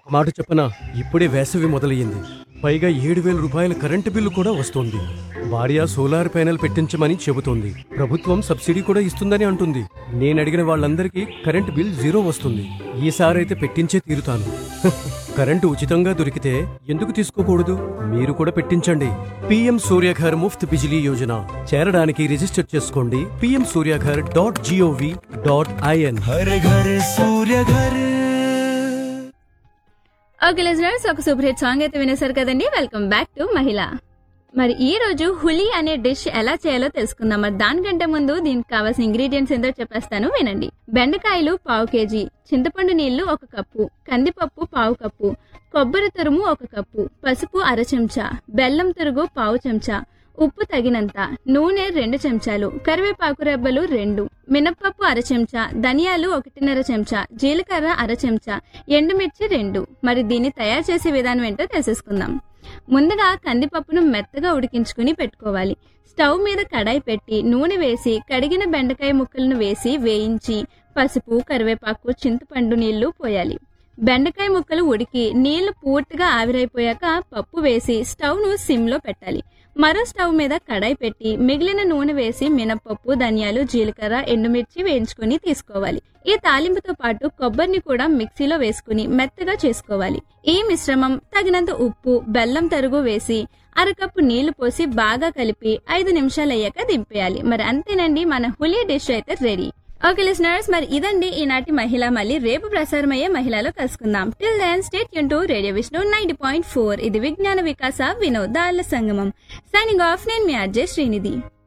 మాట చెప్పనా ఇప్పుడే వేసవి మొదలయ్యింది పైగా ఏడు వేల రూపాయల కరెంటు బిల్లు కూడా వస్తోంది భార్య సోలార్ ప్యానెల్ పెట్టించమని చెబుతోంది ప్రభుత్వం సబ్సిడీ కూడా ఇస్తుందని అంటుంది నేను అడిగిన వాళ్ళందరికీ కరెంటు బిల్ జీరో వస్తుంది ఈసారైతే పెట్టించే తీరుతాను హ్, కరెంటు ఉచితంగా దొరికితే ఎందుకు తీసుకోకూడదు మీరు కూడా పెట్టించండి పిఎం సూర్యఘర్ ముఫ్త్ బిజిలీ యోజన చేరడానికి రిజిస్టర్ చేసుకోండి PM Surya Ghar dot GOV dot IN हर घर सूर्य घर ఓకే లిజనర్స్ ఒక సూపర్ హిట్ సాంగ్ అయితే వినేశారు కదండి వెల్కమ్ బ్యాక్ టు మహిళ మరి ఈ రోజు హులి అనే డిష్ ఎలా చేయాలో తెలుసుకుందాం మరి దానికంటే ముందు దీనికి కావాల్సిన ఇంగ్రీడియంట్స్ ఏంటో చెప్పేస్తాను వినండి బెండకాయలు పావు కేజీ చింతపండు నీళ్లు ఒక కప్పు కందిపప్పు పావు కప్పు కొబ్బరి తురుము ఒక కప్పు పసుపు అర చెంచా బెల్లం తురుగు పావు చెంచా ఉప్పు తగినంత నూనె రెండు చెంచాలు కరివేపాకు రెబ్బలు రెండు మినప్పప్పు అర చెంచా ధనియాలు ఒకటిన్నర చెంచా జీలకర్ర అర చెంచా ఎండుమిర్చి రెండు మరి దీన్ని తయారు చేసే విధానం ఏంటో తెలిసేసుకుందాం ముందుగా కందిపప్పును మెత్తగా ఉడికించుకుని పెట్టుకోవాలి స్టవ్ మీద కడాయి పెట్టి నూనె వేసి కడిగిన బెండకాయ ముక్కలను వేసి వేయించి పసుపు కరివేపాకు చింతపండు నీళ్లు పోయాలి బెండకాయ ముక్కలు ఉడికి నీళ్లు పూర్తిగా ఆవిరైపోయాక పప్పు వేసి స్టవ్ ను సిమ్ లో పెట్టాలి మరో స్టవ్ మీద కడాయి పెట్టి మిగిలిన నూనె వేసి మినపప్పు ధనియాలు జీలకర్ర ఎండుమిర్చి వేయించుకొని తీసుకోవాలి ఈ తాలింపుతో పాటు కొబ్బరిని కూడా మిక్సీలో వేసుకుని మెత్తగా చేసుకోవాలి ఈ మిశ్రమం తగినంత ఉప్పు బెల్లం తరుగు వేసి అరకప్పు నీళ్లు పోసి బాగా కలిపి ఐదు నిమిషాలు అయ్యాక దింపేయాలి మరి అంతేనండి మన హులీ డిష్ అయితే రెడీ ఓకే లిసనర్స్ మరి ఇదండి ఈనాటి మహిళ మళ్ళీ రేపు ప్రసారమయ్యే మహిళలో కలుసుకుందాం టిల్ దెన్ స్టేట్ యూన్ to radio Vishnu ninety point four ఇది విజ్ఞాన వికాస వినోదాల సంగమం సైనింగ్ ఆఫ్ నేను మీ అజయ్ శ్రీనిధి